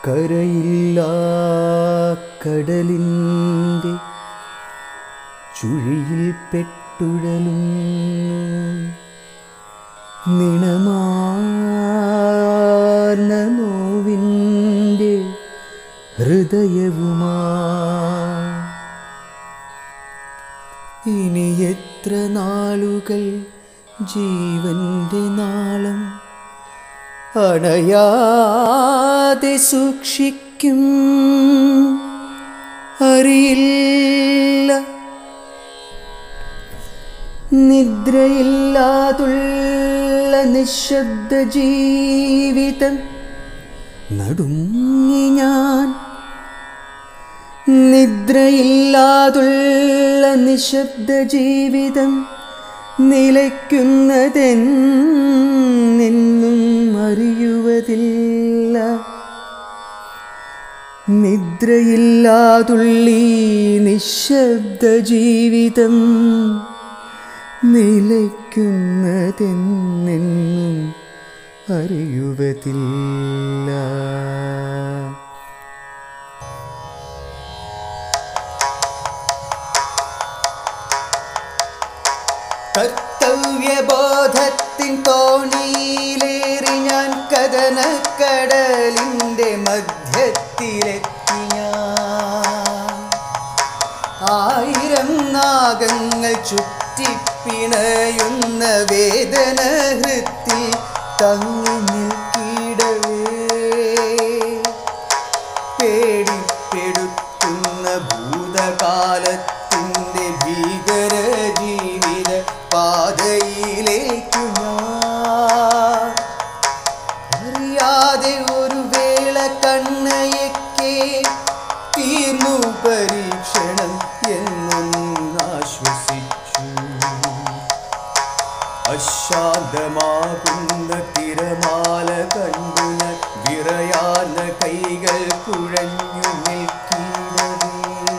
കരയില്ലാ കടലിൻ്റെ ചുഴിയിൽ പെട്ടുഴലും നിണമാർന്ന നോവിൻ്റെ ഹൃദയവുമാ ഇനി എത്ര നാളുകൾ ജീവന്റെ നാളം അണയാതെ സൂക്ഷിക്കും അറിയില്ല നിദ്രയില്ലാതുള്ള നിശബ്ദ ജീവിതം നടുങ്ങി ഞാൻ നിദ്രയില്ലാതുള്ള നിശബ്ദ ജീവിതം നിലയ്ക്കുന്നതെന്നും അറിയുവതില്ല നിദ്രയില്ലാതുള്ളീ നിശബ്ദ ജീവിതം നിലയ്ക്കുന്നതെന്നും അറിയുവതില്ല കർത്തവ്യബോധത്തിൻ തോണിയിലേറി ഞാൻ കഥനക്കടലിൻ്റെ മധ്യത്തിലെത്തി ഞാൻ ആയിരം നാഗങ്ങൾ ചുറ്റിപ്പിണയുന്ന വേദന ഹൃത്തിൽ തങ്ങി നിൽക്കിടവേ പേടിപ്പെടുത്തുന്ന ഭൂതകാലത്തിൻ്റെ ഭീകര ജീവിത പാതയിലേക്കു ഞാൻ അറിയാതെ ഒരു വേള കണ്ണയക്കെ തീർന്നു പരീക്ഷണം എന്നൊന്നാശ്വസിച്ചു അശാന്തമാകുന്ന തിരമാല കണ്ടു ഞാൻ വിറയാർന്ന കൈകൾ കുഴഞ്ഞു നിൽക്കിടവേ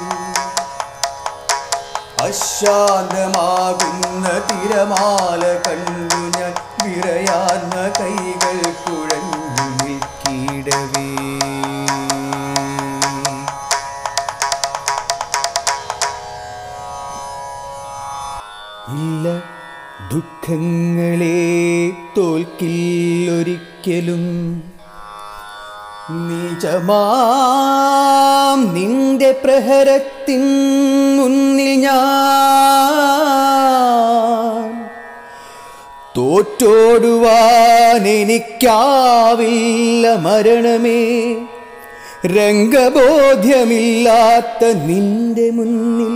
അശാന്തമാകുന്ന തിരമാല കണ്ടു ഞാൻ വിറയാർന്ന കൈകൾ കുഴഞ്ഞു നിൽക്കിടവേ ഇല്ല ദുഃഖങ്ങളെ തോൽക്കില്ലൊരിക്കലും നിജമാം നിന്റെ പ്രഹരത്തിൻ മുന്നിൽ ഞാൻ തോറ്റോടുവാൻ എനിക്കാവില്ല മരണമേ രംഗബോധ്യമില്ലാത്ത നിന്റെ മുന്നിൽ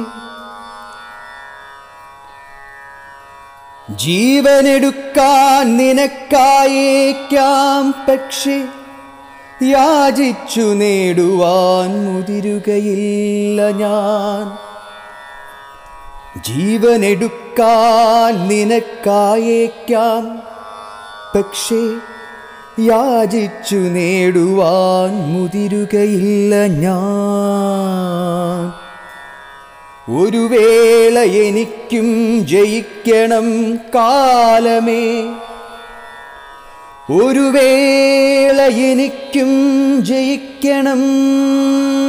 ജീവനെടുക്കാൻ നിനക്കായേക്കാം പക്ഷേ യാചിച്ചു നേടുവാൻ മുതിരുകയില്ല ഞാൻ ജീവനെടുക്കാൻ നിനക്കായേക്കാം പക്ഷേ യാചിച്ചു നേടുവാൻ മുതിരുകയില്ല ഞാൻ ഒരു വേള എനിക്കും ജയിക്കണം കാലമേ ഒരു വേള എനിക്കും ജയിക്കണം